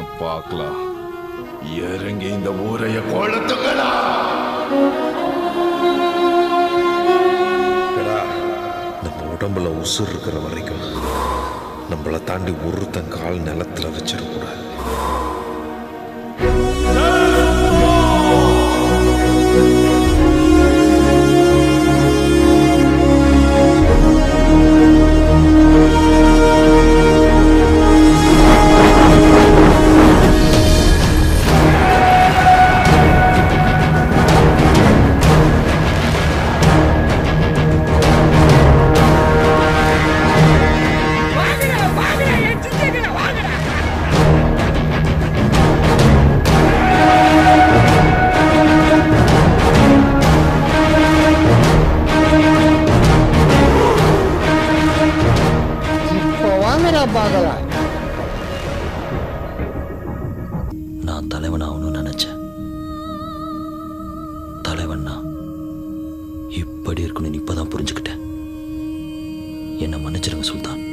பார்க்கலாம் இறங்கி இந்த ஊரைய கொளுத்துங்களா எடா, நம்ம உடம்புல உசுர் இருக்கிற வரைக்கும் நம்மளை தாண்டி ஒருத்தன் கால் நிலத்துல வச்சிடக்கூடாது வாங்கடா வாங்கடா என் சிச்சக்கடா வாங்கடா இப்போ வாங்கடா பார்க்கலாம் நான் தலைவன் ஆகணும்னு நினைச்சேன் தலைவன்னா இப்படி இருக்கணும்னு இப்பதான் புரிஞ்சுக்கிட்டேன் என்னை மன்னிச்சிருங்க சுல்தான்